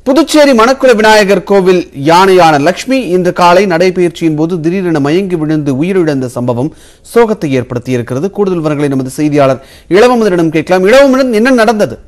புதுச்சேரி மணக்குள விநாயகர் கோவில் யானையான லட்சுமி இன்று காலை நடைபயிற்சியின் போது திடீரென மயங்கி விழுந்து உயிரிழந்த சம்பவம் சோகத்தை ஏற்படுத்தியிருக்கிறது கூடுதல் விவரங்களை நமது செய்தியாளர் இளவமதனிடம் கேட்கலாம் இளவமதன் என்ன நடந்தது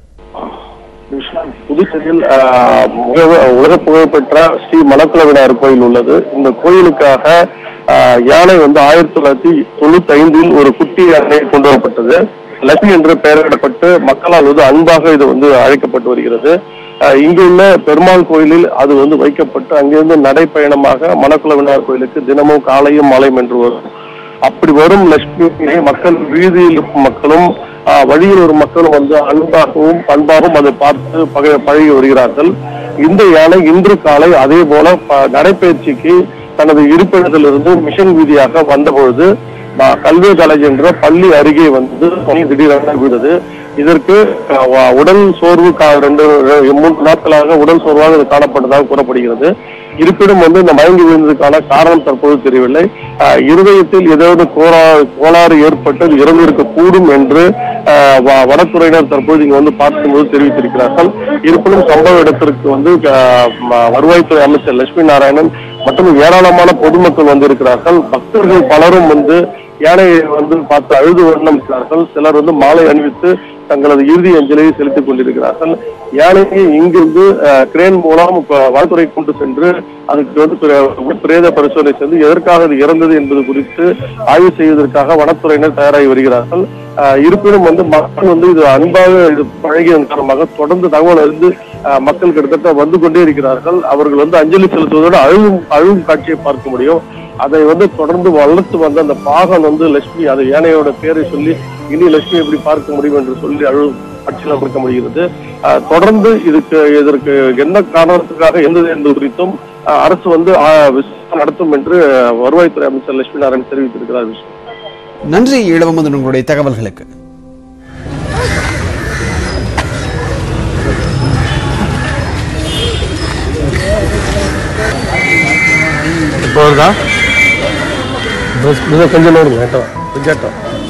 விஷால், புதுச்சேரியில் ஆஹ், உலக- உலக புகழ்பெற்ற ஸ்ரீ மணக்குள விநாயகர் கோயில் உள்ளது இந்த கோயிலுக்காக ஆஹ், யானை வந்து ஆயிரத்தி தொள்ளாயிரத்தி தொண்ணூத்தி ஐந்தில் ஒரு குட்டி யானை கொண்டு வரப்பட்டது லட்சுமி என்று பெயரிடப்பட்டு மக்களால் வந்து அன்பாக இது வந்து அழைக்கப்பட்டு வருகிறது ஆஹ், இங்குள்ள பெருமாள் கோயிலில் அது வந்து வைக்கப்பட்டு அங்கிருந்து நடைப்பயணமாக மணக்குள விநாயகர் கோயிலுக்கு தினமும் காலையும் மாலையும் என்று வரும் அப்படி வரும் லட்சுமியை மக்கள் வீதியில் இருக்கும் மக்களும் ஆஹ், வழியில் வரும் மக்களும் வந்து அன்பாகவும் பண்பாகவும் அதை பார்த்து பக பழகி வருகிறார்கள் இந்த யானை இன்று காலை அதே போல ப- நடைப்பயிற்சிக்கு தனது இருப்பிடத்திலிருந்து மிஷன் வீதியாக வந்தபொழுது ஆஹ், கல்வி காலேஜ் என்ற பள்ளி அருகே வந்து பனி திடீரென விழுது இதற்கு ஆஹ், வ- உடல் சோர்வு கா- ரெண்டு ரெ- மூன்று நாட்களாக உடல் சோர்வாக இது காணப்பட்டதாக கூறப்படுகிறது இருப்பினும் வந்து இந்த மயங்கி விழுந்ததுக்கான காரணம் தற்போது தெரியவில்லை ஆஹ், இருதயத்தில் ஏதாவது கோரா கோளாறு ஏற்பட்டு அது இறந்திருக்க கூடும் என்று ஆஹ், வ- வனத்துறையினர் தற்போது இங்கு வந்து பார்க்கும்போது தெரிவித்திருக்கிறார்கள் இருப்பினும் சம்பவ இடத்திற்கு வந்து ஆஹ், ம- வருவாய்த்துறை அமைச்சர் லட்சுமி நாராயணன் மற்றும் ஏராளமான பொதுமக்கள் வந்திருக்கிறார்கள் பக்தர்கள் பலரும் வந்து யானையை வந்து பார்த்து அழுது வண்ணம் இருக்கிறார்கள் சிலர் வந்து மாலை அணிவித்து தங்களது இறுதி அஞ்சலியை செலுத்திக் கொண்டிருக்கிறார்கள் யானையை இங்கிருந்து அஹ், கிரேன் மூலம் இப்ப வனத்துறை கொண்டு சென்று அதுக்கு வந்து பிர- பிரேத பரிசோதனை செய்து எதற்காக அது இறந்தது என்பது குறித்து ஆய்வு செய்வதற்காக வனத்துறையினர் தயாராகி வருகிறார்கள் அஹ், இருப்பினும் வந்து மக்கள் வந்து இது அன்பாக இது பழகியதன் காரணமாக தொடர்ந்து தகவல் அறிந்து அஹ், மக்கள் கிட்டத்தட்ட வந்து கொண்டே இருக்கிறார்கள் அவர்கள் வந்து அஞ்சலி செலுத்துவதோடு அழுவும் அழுவும் காட்சியை பார்க்க முடியும் அதை வந்து தொடர்ந்து வளர்த்து வந்த அந்த பாகன் வந்து லட்சுமி அது யானையோட பேரை சொல்லி இனி லட்சுமி எப்படி பார்க்க முடியும் என்று சொல்லி அழுவும் காட்சியில பார்க்க முடிகிறது அஹ், தொடர்ந்து இதுக்கு இதற்கு என்ன காரணத்துக்காக இருந்தது என்பது குறித்தும் அஹ், அரசு வந்து அஹ், விசாரணை நடத்தும் என்று வருவாய்த்துறை அமைச்சர் லட்சுமி நாராயணன் தெரிவித்திருக்கிறார் விஷயம் நன்றி இளவமதன் உங்களுடைய தகவல்களுக்கு இப்போ வருதா கொஞ்சம் நோடுங்க கேட்டோம் கொஞ்சம்